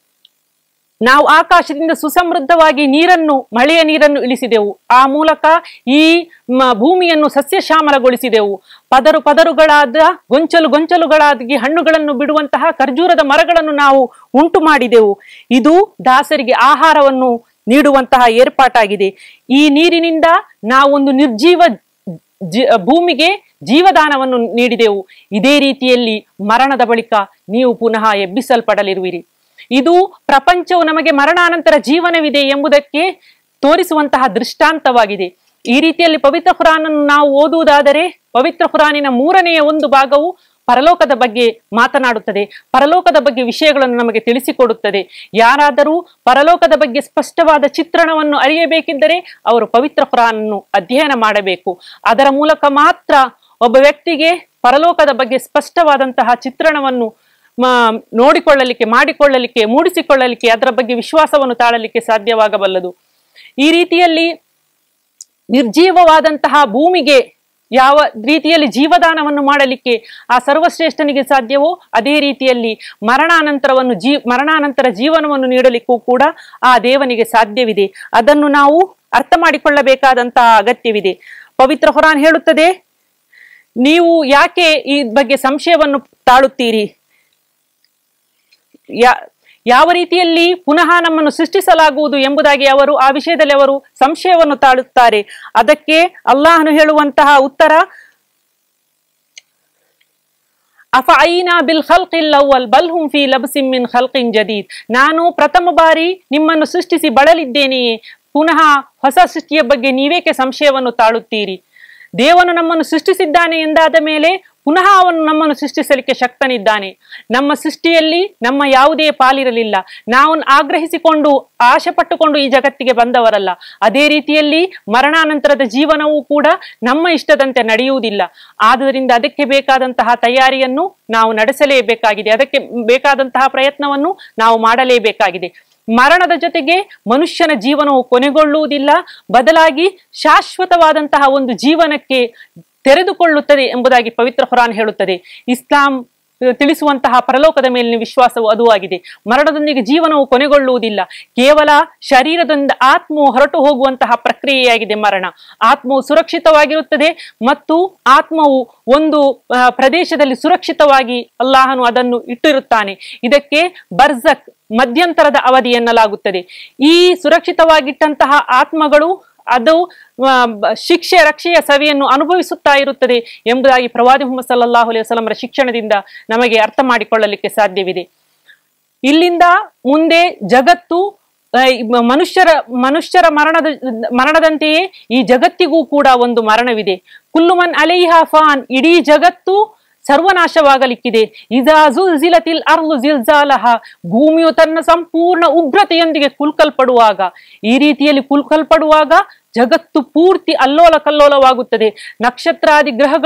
ನಾವು ಆಕಾಶದಿಂದ ಸುಸಮೃದ್ಧವಾಗಿ ನೀರನ್ನು ಮಳೆಯ ನೀರನ್ನು ಇಳಿಸಿದೆವು ಆ ಮೂಲಕ ಈ ಮ- ಭೂಮಿಯನ್ನು ಸಸ್ಯಶ್ಯಾಮಲಗೊಳಿಸಿದೆವು ಪದರು ಪದರುಗಳಾದ ಗೊಂಚಲು ಗೊಂಚಲುಗಳಾಗಿ ಹಣ್ಣುಗಳನ್ನು ಬಿಡುವಂತಹ ಖರ್ಜೂರದ ಮರಗಳನ್ನು ನಾವು ಉಂಟು ಮಾಡಿದೆವು ಇದು ದಾಸರಿಗೆ ಆಹಾರವನ್ನು ನೀಡುವಂತಹ ಏರ್ಪಾಟಾಗಿದೆ ಈ ನೀರಿನಿಂದ ನಾವೊಂದು ನಿರ್ಜೀವ ಜಿ- ಭೂಮಿಗೆ ಜೀವದಾನವನ್ನು ನೀಡಿದೆವು ಇದೇ ರೀತಿಯಲ್ಲಿ ಮರಣದ ಬಳಿಕ ನೀವು ಪುನಃ ಎಬ್ಬಿಸಲ್ಪಡಲಿರುವಿರಿ ಇದು ಪ್ರಪಂಚವು ನಮಗೆ ಮರಣಾನಂತರ ಜೀವನವಿದೆ ಎಂಬುದಕ್ಕೆ ತೋರಿಸುವಂತಹ ದೃಷ್ಟಾಂತವಾಗಿದೆ ಈ ರೀತಿಯಲ್ಲಿ ಪವಿತ್ರ ಖುರಾನನ್ನು ನಾವು ಓದುವುದಾದರೆ ಪವಿತ್ರ ಖುರಾನಿನ ಮೂರನೆಯ ಒಂದು ಭಾಗವು ಪರಲೋಕದ ಬಗ್ಗೆ ಮಾತನಾಡುತ್ತದೆ ಪರಲೋಕದ ಬಗ್ಗೆ ವಿಷಯಗಳನ್ನು ನಮಗೆ ತಿಳಿಸಿಕೊಡುತ್ತದೆ ಯಾರಾದರೂ ಪರಲೋಕದ ಬಗ್ಗೆ ಸ್ಪಷ್ಟವಾದ ಚಿತ್ರಣವನ್ನು ಅರಿಯಬೇಕಿದ್ದರೆ ಅವರು ಪವಿತ್ರ ಖುರಾನನ್ನು ಅಧ್ಯಯನ ಮಾಡಬೇಕು ಅದರ ಮೂಲಕ ಮಾತ್ರ ಒಬ್ಬ ವ್ಯಕ್ತಿಗೆ ಪರಲೋಕದ ಬಗ್ಗೆ ಸ್ಪಷ್ಟವಾದಂತಹ ಚಿತ್ರಣವನ್ನು ಮ- ನೋಡಿಕೊಳ್ಳಲಿಕ್ಕೆ ಮಾಡಿಕೊಳ್ಳಲಿಕ್ಕೆ ಮೂಡಿಸಿಕೊಳ್ಳಲಿಕ್ಕೆ ಅದರ ಬಗ್ಗೆ ವಿಶ್ವಾಸವನ್ನು ತಾಳಲಿಕ್ಕೆ ಸಾಧ್ಯವಾಗಬಲ್ಲದು ಈ ರೀತಿಯಲ್ಲಿ ನಿರ್ಜೀವವಾದಂತಹ ಭೂಮಿಗೆ ಯಾವ ರೀತಿಯಲ್ಲಿ ಜೀವದಾನವನ್ನು ಮಾಡಲಿಕ್ಕೆ ಆ ಸರ್ವಶ್ರೇಷ್ಠನಿಗೆ ಸಾಧ್ಯವೋ ಅದೇ ರೀತಿಯಲ್ಲಿ ಮರಣಾನಂತರವನ್ನು ಜೀ ಮರಣಾನಂತರ ಜೀವನವನ್ನು ನೀಡಲಿಕ್ಕೂ ಕೂಡ ಆ ದೇವನಿಗೆ ಸಾಧ್ಯವಿದೆ ಅದನ್ನು ನಾವು ಅರ್ಥ ಮಾಡಿಕೊಳ್ಳಬೇಕಾದಂತಹ ಅಗತ್ಯವಿದೆ ಪವಿತ್ರ ಹೊರಾನ್ ಹೇಳುತ್ತದೆ ನೀವು ಯಾಕೆ ಈ ಬಗ್ಗೆ ಸಂಶಯವನ್ನು ತಾಳುತ್ತೀರಿ ಯಾ ಯಾವ ರೀತಿಯಲ್ಲಿ ಪುನಃ ನಮ್ಮನ್ನು ಸೃಷ್ಟಿಸಲಾಗುವುದು ಎಂಬುದಾಗಿ ಅವರು ಆ ವಿಷಯದಲ್ಲಿ ಅವರು ಸಂಶಯವನ್ನು ತಾಳುತ್ತಾರೆ ಅದಕ್ಕೆ ಅಲ್ಲಾಹನು ಹೇಳುವಂತಹ ಉತ್ತರ ಅಫಐನಾ ಬಿಲ್ ಖಲ್ಕಿಲ್ ಅವ್ವಲ್ ಬಲ್ ಹುಂ ಫಿ ಲಬ್ಸಿಂ ಮಿನ್ ಖಲ್ಕಿನ್ ಜದೀದ್ ನಾನು ಪ್ರಥಮ ಬಾರಿ ನಿಮ್ಮನ್ನು ಸೃಷ್ಟಿಸಿ ಬಳಲಿದ್ದೇನೆಯೇ ಪುನಃ ಹೊಸ ಸೃಷ್ಟಿಯ ಬಗ್ಗೆ ನೀವೇಕೆ ಸಂಶಯವನ್ನು ತಾಳುತ್ತೀರಿ ದೇವನು ನಮ್ಮನ್ನು ಸೃಷ್ಟಿಸಿದ್ದಾನೆ ಎಂದಾದ ಮೇಲೆ ಪುನಃ ಅವನು ನಮ್ಮನ್ನು ಸೃಷ್ಟಿಸಲಿಕ್ಕೆ ಶಕ್ತನಿದ್ದಾನೆ ನಮ್ಮ ಸೃಷ್ಟಿಯಲ್ಲಿ ನಮ್ಮ ಯಾವುದೇ ಪಾಲಿರಲಿಲ್ಲ ನಾವು ಆಗ್ರಹಿಸಿಕೊಂಡು ಆಶೆ ಪಟ್ಟುಕೊಂಡು ಈ ಜಗತ್ತಿಗೆ ಬಂದವರಲ್ಲ ಅದೇ ರೀತಿಯಲ್ಲಿ ಮರಣಾನಂತರದ ಜೀವನವೂ ಕೂಡ ನಮ್ಮ ಇಷ್ಟದಂತೆ ನಡೆಯುವುದಿಲ್ಲ ಆದುದರಿಂದ ಅದಕ್ಕೆ ಬೇಕಾದಂತಹ ತಯಾರಿಯನ್ನು ನಾವು ನಡೆಸಲೇಬೇಕಾಗಿದೆ ಅದಕ್ಕೆ ಬೇಕಾದಂತಹ ಪ್ರಯತ್ನವನ್ನು ನಾವು ಮಾಡಲೇಬೇಕಾಗಿದೆ ಮರಣದ ಜೊತೆಗೆ ಮನುಷ್ಯನ ಜೀವನವು ಕೊನೆಗೊಳ್ಳುವುದಿಲ್ಲ ಬದಲಾಗಿ ಶಾಶ್ವತವಾದಂತಹ ಒಂದು ಜೀವನಕ್ಕೆ ತೆರೆದುಕೊಳ್ಳುತ್ತದೆ ಎಂಬುದಾಗಿ ಪವಿತ್ರ ಖುರಾನ್ ಹೇಳುತ್ತದೆ ಇಸ್ಲಾಂ ಅಹ್, ತಿಳಿಸುವಂತಹ ಪರಲೋಕದ ಮೇಲಿನ ವಿಶ್ವಾಸವು ಅದು ಆಗಿದೆ ಮರಣದೊಂದಿಗೆ ಜೀವನವು ಕೊನೆಗೊಳ್ಳುವುದಿಲ್ಲ ಕೇವಲ ಶರೀರದಿಂದ ಆತ್ಮವು ಹೊರಟು ಹೋಗುವಂತಹ ಪ್ರಕ್ರಿಯೆಯಾಗಿದೆ ಮರಣ ಆತ್ಮವು ಸುರಕ್ಷಿತವಾಗಿರುತ್ತದೆ ಮತ್ತು ಆತ್ಮವು ಒಂದು ಅಹ್, ಪ್ರದೇಶದಲ್ಲಿ ಸುರಕ್ಷಿತವಾಗಿ ಅಲ್ಲಾಹನು ಅದನ್ನು ಇಟ್ಟಿರುತ್ತಾನೆ ಇದಕ್ಕೆ ಬರ್ಜಕ್ ಮಧ್ಯಂತರದ ಅವಧಿ ಎನ್ನಲಾಗುತ್ತದೆ ಈ ಸುರಕ್ಷಿತವಾಗಿಟ್ಟಂತಹ ಆತ್ಮಗಳು ಅದು ಆ, ಬ- ಶಿಕ್ಷೆ ರಕ್ಷೆಯ ಸವಿಯನ್ನು ಅನುಭವಿಸುತ್ತಾ ಇರುತ್ತದೆ ಎಂಬುದಾಗಿ ಪ್ರವಾದಿ ಮುಹಮ್ಮದ್ ಸಲ್ಲಾಹು ಅಲೈಹಿ ವಸಲ್ಲಮರ ಶಿಕ್ಷಣದಿಂದ ನಮಗೆ ಅರ್ಥ ಮಾಡಿಕೊಳ್ಳಲಿಕ್ಕೆ ಸಾಧ್ಯವಿದೆ ಇಲ್ಲಿಂದ ಮುಂದೆ ಜಗತ್ತು ಆ, ಈ ಮ- ಮನುಷ್ಯರ ಮನುಷ್ಯರ ಮರಣದ ಮರಣದಂತೆಯೇ ಈ ಜಗತ್ತಿಗೂ ಕೂಡ ಒಂದು ಮರಣವಿದೆ ಕುಲ್ಲುಮನ್ ಅಲೈಹಾ ಫಾನ್ ಇಡೀ ಜಗತ್ತು ಸರ್ವನಾಶವಾಗಲಿಕ್ಕಿದೆ ಇದಾ ಜುಲ್ಜಿಲತಿಲ್ ಅರ್ಲು ಜಿಲ್ಜಾಲಹ ಭೂಮಿಯು ತನ್ನ ಸಂಪೂರ್ಣ ಉಗ್ರತೆಯೊಂದಿಗೆ ಕುಲ್ಕಲ್ಪಡುವಾಗ ಈ ರೀತಿಯಲ್ಲಿ ಕುಲ್ಕಲ್ಪಡುವಾಗ ಜಗತ್ತು ಪೂರ್ತಿ ಅಲ್ಲೋಲ ಕಲ್ಲೋಲವಾಗುತ್ತದೆ ನಕ್ಷತ್ರಾದಿ ಗ್ರಹಗಳು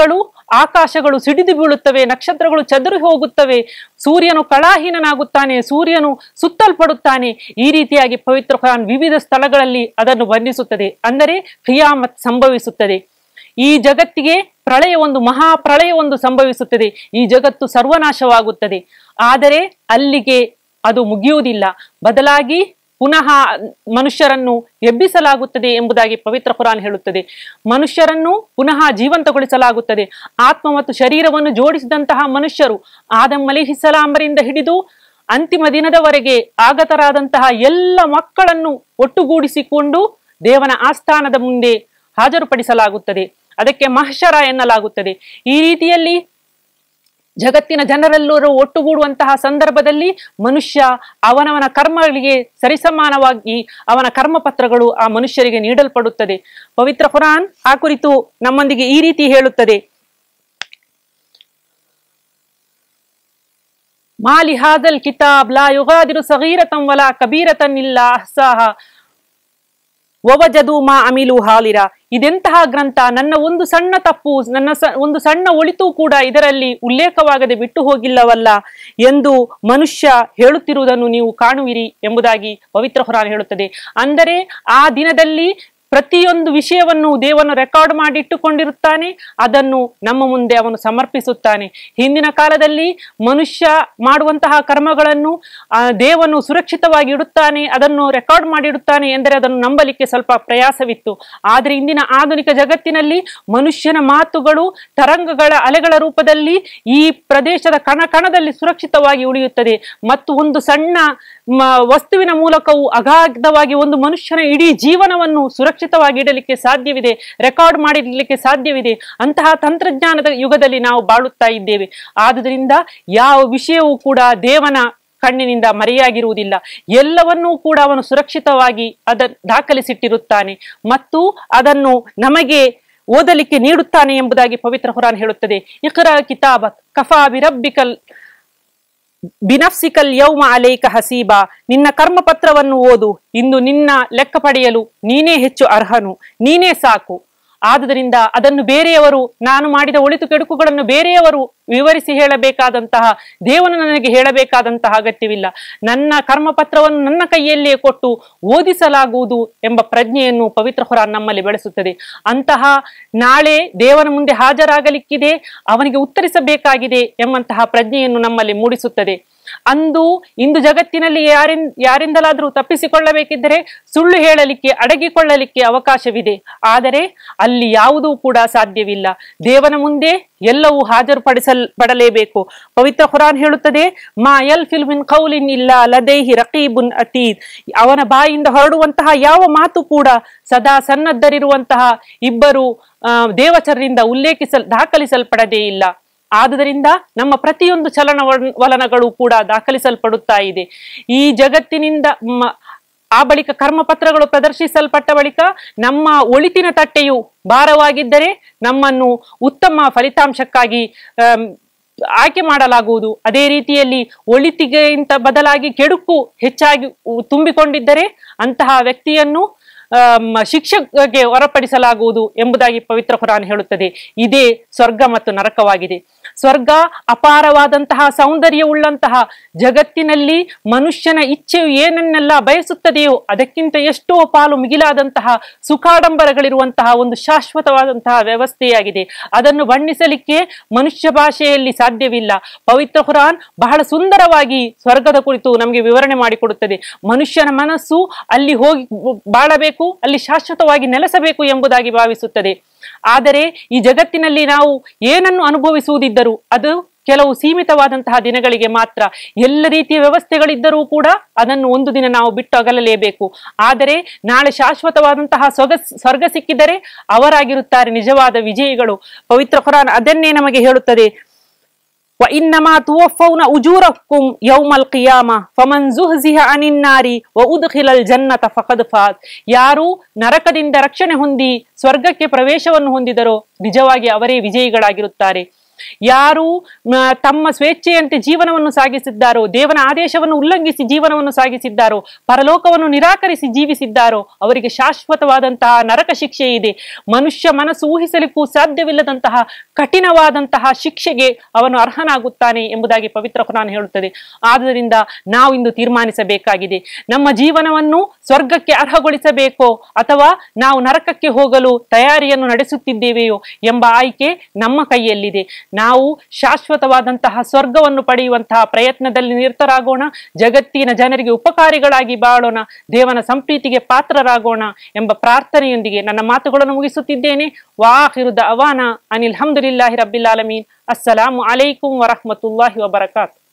ಆಕಾಶಗಳು ಸಿಡಿದು ಬೀಳುತ್ತವೆ ನಕ್ಷತ್ರಗಳು ಚದುರಿ ಹೋಗುತ್ತವೆ ಸೂರ್ಯನು ಕಳಾಹೀನನಾಗುತ್ತಾನೆ ಸೂರ್ಯನು ಸುತ್ತಲ್ಪಡುತ್ತಾನೆ ಈ ರೀತಿಯಾಗಿ ಪವಿತ್ರ ಖುರಾನ್ ವಿವಿಧ ಸ್ಥಳಗಳಲ್ಲಿ ಅದನ್ನು ವರ್ಣಿಸುತ್ತದೆ ಅಂದರೆ ಖಿಯಾಮತ್ ಸಂಭವಿಸುತ್ತದೆ ಈ ಜಗತ್ತಿಗೆ ಪ್ರಳಯ ಒಂದು ಮಹಾ ಪ್ರಳಯ ಒಂದು ಸಂಭವಿಸುತ್ತದೆ ಈ ಜಗತ್ತು ಸರ್ವನಾಶವಾಗುತ್ತದೆ ಆದರೆ ಅಲ್ಲಿಗೆ ಅದು ಮುಗಿಯುವುದಿಲ್ಲ ಬದಲಾಗಿ ಪುನಃ ಮನುಷ್ಯರನ್ನು ಎಬ್ಬಿಸಲಾಗುತ್ತದೆ ಎಂಬುದಾಗಿ ಪವಿತ್ರ ಕುರಾನ್ ಹೇಳುತ್ತದೆ ಮನುಷ್ಯರನ್ನು ಪುನಃ ಜೀವಂತಗೊಳಿಸಲಾಗುತ್ತದೆ ಆತ್ಮ ಮತ್ತು ಶರೀರವನ್ನು ಜೋಡಿಸಿದಂತಹ ಮನುಷ್ಯರು ಆದಂ ಅಲಿಹಿಸಲಾಮರಿಂದ ಹಿಡಿದು ಅಂತಿಮ ದಿನದವರೆಗೆ ಆಗತರಾದಂತಹ ಎಲ್ಲ ಮಕ್ಕಳನ್ನು ಒಟ್ಟುಗೂಡಿಸಿಕೊಂಡು ದೇವನ ಆಸ್ಥಾನದ ಮುಂದೆ ಹಾಜರುಪಡಿಸಲಾಗುತ್ತದೆ ಅದಕ್ಕೆ ಮಹಶರ ಎನ್ನಲಾಗುತ್ತದೆ ಈ ರೀತಿಯಲ್ಲಿ ಜಗತ್ತಿನ ಜನರೆಲ್ಲರೂ ಒಟ್ಟುಗೂಡುವಂತಹ ಸಂದರ್ಭದಲ್ಲಿ ಮನುಷ್ಯ ಅವನವನ ಕರ್ಮಗಳಿಗೆ ಸರಿಸಮಾನವಾಗಿ ಅವನ ಕರ್ಮಪತ್ರಗಳು ಆ ಮನುಷ್ಯರಿಗೆ ನೀಡಲ್ಪಡುತ್ತದೆ ಪವಿತ್ರ ಕುರಾನ್ ಆ ಕುರಿತು ನಮ್ಮೊಂದಿಗೆ ಈ ರೀತಿ ಹೇಳುತ್ತದೆ ಮಾಲಿ ಹಾದಲ್ ಕಿತಾಬ್ ಲಾ ಯುಗಾದಿರು ಸಗೀರತಂ ವಲಾ ಕಬೀರತನ್ ಇಲ್ಲ ಅಹ್ಸಾಹ ಒವಜದು ಮಾ ಅಮಿಲು ಹಾಲಿರ ಇದೆಂತಹ ಗ್ರಂಥ ನನ್ನ ಒಂದು ಸಣ್ಣ ತಪ್ಪು ನನ್ನ ಸ ಒಂದು ಸಣ್ಣ ಒಳಿತು ಕೂಡ ಇದರಲ್ಲಿ ಉಲ್ಲೇಖವಾಗದೆ ಬಿಟ್ಟು ಹೋಗಿಲ್ಲವಲ್ಲ ಎಂದು ಮನುಷ್ಯ ಹೇಳುತ್ತಿರುವುದನ್ನು ನೀವು ಕಾಣುವಿರಿ ಎಂಬುದಾಗಿ ಪವಿತ್ರ ಹೊರಾನ್ ಹೇಳುತ್ತದೆ ಅಂದರೆ ಆ ದಿನದಲ್ಲಿ ಪ್ರತಿಯೊಂದು ವಿಷಯವನ್ನು ದೇವನು ರೆಕಾರ್ಡ್ ಮಾಡಿಟ್ಟುಕೊಂಡಿರುತ್ತಾನೆ ಅದನ್ನು ನಮ್ಮ ಮುಂದೆ ಅವನು ಸಮರ್ಪಿಸುತ್ತಾನೆ ಹಿಂದಿನ ಕಾಲದಲ್ಲಿ ಮನುಷ್ಯ ಮಾಡುವಂತಹ ಕರ್ಮಗಳನ್ನು ಆ, ದೇವನು ಸುರಕ್ಷಿತವಾಗಿ ಇಡುತ್ತಾನೆ ಅದನ್ನು ರೆಕಾರ್ಡ್ ಮಾಡಿಡುತ್ತಾನೆ ಎಂದರೆ ಅದನ್ನು ನಂಬಲಿಕ್ಕೆ ಸ್ವಲ್ಪ ಪ್ರಯಾಸವಿತ್ತು ಆದರೆ ಇಂದಿನ ಆಧುನಿಕ ಜಗತ್ತಿನಲ್ಲಿ ಮನುಷ್ಯನ ಮಾತುಗಳು ತರಂಗಗಳ ಅಲೆಗಳ ರೂಪದಲ್ಲಿ ಈ ಪ್ರದೇಶದ ಕಣ ಕಣದಲ್ಲಿ ಸುರಕ್ಷಿತವಾಗಿ ಉಳಿಯುತ್ತದೆ ಮತ್ತು ಒಂದು ಸಣ್ಣ ಮ, ವಸ್ತುವಿನ ಮೂಲಕವೂ ಅಗಾಧವಾಗಿ ಒಂದು ಮನುಷ್ಯನ ಇಡೀ ಜೀವನವನ್ನು ಸುರಕ್ಷಿತವಾಗಿ ಇಡಲಿಕ್ಕೆ ಸಾಧ್ಯವಿದೆ ರೆಕಾರ್ಡ್ ಮಾಡಿಡಲಿಕ್ಕೆ ಸಾಧ್ಯವಿದೆ ಅಂತಹ ತಂತ್ರಜ್ಞಾನದ ಯುಗದಲ್ಲಿ ನಾವು ಬಾಳುತ್ತಾ ಇದ್ದೇವೆ ಆದುದರಿಂದ ಯಾವ ವಿಷಯವೂ ಕೂಡ ದೇವನ ಕಣ್ಣಿನಿಂದ ಮರೆಯಾಗಿರುವುದಿಲ್ಲ ಎಲ್ಲವನ್ನೂ ಕೂಡ ಅವನು ಸುರಕ್ಷಿತವಾಗಿ ಅದ ದಾಖಲಿಸಿಟ್ಟಿರುತ್ತಾನೆ ಮತ್ತು ಅದನ್ನು ನಮಗೆ ಓದಲಿಕ್ಕೆ ನೀಡುತ್ತಾನೆ ಎಂಬುದಾಗಿ ಪವಿತ್ರ ಹುರಾನ್ ಹೇಳುತ್ತದೆ ಇಖ್ರಾ ಕಿತಾಬ ಕಫಾ ಬಿರಬ್ಬಿಕಲ್ ಬಿನಫ್ಸಿಕಲ್ ಯೌಮ ಅಲೈಕ ಹಸೀಬಾ ನಿನ್ನ ಕರ್ಮಪತ್ರವನ್ನು ಓದು ಇಂದು ನಿನ್ನ ಲೆಕ್ಕ ಪಡೆಯಲು ನೀನೇ ಹೆಚ್ಚು ಅರ್ಹನು ನೀನೇ ಸಾಕು ಆದುದರಿಂದ ಅದನ್ನು ಬೇರೆಯವರು ನಾನು ಮಾಡಿದ ಒಳಿತು ಕೆಡುಕುಗಳನ್ನು ಬೇರೆಯವರು ವಿವರಿಸಿ ಹೇಳಬೇಕಾದಂತಹ ದೇವನು ನನಗೆ ಹೇಳಬೇಕಾದಂತಹ ಅಗತ್ಯವಿಲ್ಲ ನನ್ನ ಕರ್ಮಪತ್ರವನ್ನು ನನ್ನ ಕೈಯಲ್ಲಿಯೇ ಕೊಟ್ಟು ಓದಿಸಲಾಗುವುದು ಎಂಬ ಪ್ರಜ್ಞೆಯನ್ನು ಪವಿತ್ರ ಹೊರ ನಮ್ಮಲ್ಲಿ ಬೆಳೆಸುತ್ತದೆ ಅಂತಹ ನಾಳೆ ದೇವನ ಮುಂದೆ ಹಾಜರಾಗಲಿಕ್ಕಿದೆ ಅವನಿಗೆ ಉತ್ತರಿಸಬೇಕಾಗಿದೆ ಎಂಬಂತಹ ಪ್ರಜ್ಞೆಯನ್ನು ನಮ್ಮಲ್ಲಿ ಮೂಡಿಸುತ್ತದೆ ಅಂದು ಇಂದು ಜಗತ್ತಿನಲ್ಲಿ ಯಾರಿನ್ ಯಾರಿಂದಲಾದರೂ ತಪ್ಪಿಸಿಕೊಳ್ಳಬೇಕಿದ್ದರೆ ಸುಳ್ಳು ಹೇಳಲಿಕ್ಕೆ ಅಡಗಿಕೊಳ್ಳಲಿಕ್ಕೆ ಅವಕಾಶವಿದೆ ಆದರೆ ಅಲ್ಲಿ ಯಾವುದೂ ಕೂಡ ಸಾಧ್ಯವಿಲ್ಲ ದೇವನ ಮುಂದೆ ಎಲ್ಲವೂ ಹಾಜರುಪಡಿಸಲ್ಪಡಲೇಬೇಕು ಪವಿತ್ರ ಖುರಾನ್ ಹೇಳುತ್ತದೆ ಮಾ ಯಲ್ ಫಿಲ್ಮಿನ್ ಕೌಲಿನ್ ಇಲ್ಲ ಲದೈಹಿ ರಕೀಬುನ್ ಅತೀದ್ ಅವನ ಬಾಯಿಂದ ಹೊರಡುವಂತಹ ಯಾವ ಮಾತು ಕೂಡ ಸದಾ ಸನ್ನದ್ಧರಿರುವಂತಹ ಇಬ್ಬರು ಆ, ದೇವಚರರಿಂದ ಉಲ್ಲೇಖಿಸಲ್ ದಾಖಲಿಸಲ್ಪಡದೇ ಇಲ್ಲ ಆದುದರಿಂದ ನಮ್ಮ ಪ್ರತಿಯೊಂದು ಚಲನವಲನ ವಲನಗಳು ಕೂಡ ದಾಖಲಿಸಲ್ಪಡುತ್ತಾ ಇದೆ ಈ ಜಗತ್ತಿನಿಂದ ಮ- ಆ ಬಳಿಕ ಕರ್ಮಪತ್ರಗಳು ಪ್ರದರ್ಶಿಸಲ್ಪಟ್ಟ ಬಳಿಕ ನಮ್ಮ ಒಳಿತಿನ ತಟ್ಟೆಯು ಭಾರವಾಗಿದ್ದರೆ ನಮ್ಮನ್ನು ಉತ್ತಮ ಫಲಿತಾಂಶಕ್ಕಾಗಿ ಆಮ್, ಆಯ್ಕೆ ಮಾಡಲಾಗುವುದು ಅದೇ ರೀತಿಯಲ್ಲಿ ಒಳಿತಿಗೆಗಿಂತ ಬದಲಾಗಿ ಕೆಡುಕು ಹೆಚ್ಚಾಗಿ ಉ- ತುಂಬಿಕೊಂಡಿದ್ದರೆ ಅಂತಹ ವ್ಯಕ್ತಿಯನ್ನು ಆಮ್, ಶಿಕ್ಷೆಗೆ ಹೊರಪಡಿಸಲಾಗುವುದು ಎಂಬುದಾಗಿ ಪವಿತ್ರ ಖುರಾನ್ ಹೇಳುತ್ತದೆ ಇದೇ ಸ್ವರ್ಗ ಮತ್ತು ನರಕವಾಗಿದೆ ಸ್ವರ್ಗ ಅಪಾರವಾದಂತಹ ಸೌಂದರ್ಯವುಳ್ಳಂತಹ ಜಗತ್ತಿನಲ್ಲಿ ಮನುಷ್ಯನ ಇಚ್ಛೆಯು ಏನನ್ನೆಲ್ಲ ಬಯಸುತ್ತದೆಯೋ ಅದಕ್ಕಿಂತ ಎಷ್ಟೋ ಪಾಲು ಮಿಗಿಲಾದಂತಹ ಸುಖಾಡಂಬರಗಳಿರುವಂತಹ ಒಂದು ಶಾಶ್ವತವಾದಂತಹ ವ್ಯವಸ್ಥೆಯಾಗಿದೆ ಅದನ್ನು ಬಣ್ಣಿಸಲಿಕ್ಕೆ ಮನುಷ್ಯ ಭಾಷೆಯಲ್ಲಿ ಸಾಧ್ಯವಿಲ್ಲ ಪವಿತ್ರ ಖುರಾನ್ ಬಹಳ ಸುಂದರವಾಗಿ ಸ್ವರ್ಗದ ಕುರಿತು ನಮಗೆ ವಿವರಣೆ ಮಾಡಿಕೊಡುತ್ತದೆ ಮನುಷ್ಯನ ಮನಸ್ಸು ಅಲ್ಲಿ ಹೋಗಿ ಬಾಳಬೇಕು ಅಲ್ಲಿ ಶಾಶ್ವತವಾಗಿ ನೆಲೆಸಬೇಕು ಎಂಬುದಾಗಿ ಭಾವಿಸುತ್ತದೆ ಆದರೆ ಈ ಜಗತ್ತಿನಲ್ಲಿ ನಾವು ಏನನ್ನು ಅನುಭವಿಸುವುದಿದ್ದರೂ ಅದು ಕೆಲವು ಸೀಮಿತವಾದಂತಹ ದಿನಗಳಿಗೆ ಮಾತ್ರ ಎಲ್ಲ ರೀತಿಯ ವ್ಯವಸ್ಥೆಗಳಿದ್ದರೂ ಕೂಡ ಅದನ್ನು ಒಂದು ದಿನ ನಾವು ಬಿಟ್ಟು ಅಗಲಲೇಬೇಕು ಆದರೆ ನಾಳೆ ಶಾಶ್ವತವಾದಂತಹ ಸೊಗ ಸ್ವರ್ಗ ಸಿಕ್ಕಿದರೆ ಅವರಾಗಿರುತ್ತಾರೆ ನಿಜವಾದ ವಿಜಯಿಗಳು ಪವಿತ್ರ ಖುರಾನ್ ಅದನ್ನೇ ನಮಗೆ ಹೇಳುತ್ತದೆ وإنما توفون أجوركم يوم القيامة فمن زهزها عن النار وأدخل الجنة فقد فاز ಯಾರು ನರಕದಿಂದ ರಕ್ಷಣೆ ಹೊಂದಿ ಸ್ವರ್ಗಕ್ಕೆ ಪ್ರವೇಶವನ್ನು ಹೊಂದಿದರೋ ನಿಜವಾಗಿ ಅವರೇ ವಿಜಯಿಗಳಾಗಿರುತ್ತಾರೆ ಯಾರು ಮ, ತಮ್ಮ ಸ್ವೇಚ್ಛೆಯಂತೆ ಜೀವನವನ್ನು ಸಾಗಿಸಿದ್ದಾರೋ ದೇವನ ಆದೇಶವನ್ನು ಉಲ್ಲಂಘಿಸಿ ಜೀವನವನ್ನು ಸಾಗಿಸಿದ್ದಾರೋ ಪರಲೋಕವನ್ನು ನಿರಾಕರಿಸಿ ಜೀವಿಸಿದ್ದಾರೋ ಅವರಿಗೆ ಶಾಶ್ವತವಾದಂತಹ ನರಕ ಶಿಕ್ಷೆ ಇದೆ ಮನುಷ್ಯ ಮನಸ್ಸು ಊಹಿಸಲಿಕ್ಕೂ ಸಾಧ್ಯವಿಲ್ಲದಂತಹ ಕಠಿಣವಾದಂತಹ ಶಿಕ್ಷೆಗೆ ಅವನು ಅರ್ಹನಾಗುತ್ತಾನೆ ಎಂಬುದಾಗಿ ಪವಿತ್ರ ಕುರಾನ್ ಹೇಳುತ್ತದೆ ಆದ್ದರಿಂದ ನಾವು ಇಂದು ತೀರ್ಮಾನಿಸಬೇಕಾಗಿದೆ ನಮ್ಮ ಜೀವನವನ್ನು ಸ್ವರ್ಗಕ್ಕೆ ಅರ್ಹಗೊಳಿಸಬೇಕೋ ಅಥವಾ ನಾವು ನರಕಕ್ಕೆ ಹೋಗಲು ತಯಾರಿಯನ್ನು ನಡೆಸುತ್ತಿದ್ದೇವೆಯೋ ಎಂಬ ಆಯ್ಕೆ ನಮ್ಮ ಕೈಯಲ್ಲಿದೆ ನಾವು ಶಾಶ್ವತವಾದಂತಹ ಸ್ವರ್ಗವನ್ನು ಪಡೆಯುವಂತಹ ಪ್ರಯತ್ನದಲ್ಲಿ ನಿರತರಾಗೋಣ ಜಗತ್ತಿನ ಜನರಿಗೆ ಉಪಕಾರಿಗಳಾಗಿ ಬಾಳೋಣ ದೇವನ ಸಂಪ್ರೀತಿಗೆ ಪಾತ್ರರಾಗೋಣ ಎಂಬ ಪ್ರಾರ್ಥನೆಯೊಂದಿಗೆ ನನ್ನ ಮಾತುಗಳನ್ನು ಮುಗಿಸುತ್ತಿದ್ದೇನೆ ವಾಹಿರು ಅವಾನ ಅನಿಲ್ ಹಮ್ದುಲಿಲ್ಲಾಹಿ ರಬ್ಬಿಲ್ ಆಲಮೀನ್ ಅಸ್ಸಲಾಮು ಅಲೈಕುಂ ವರಹಮತುಲ್ಲಾಹಿ ವಬರಕಾತ್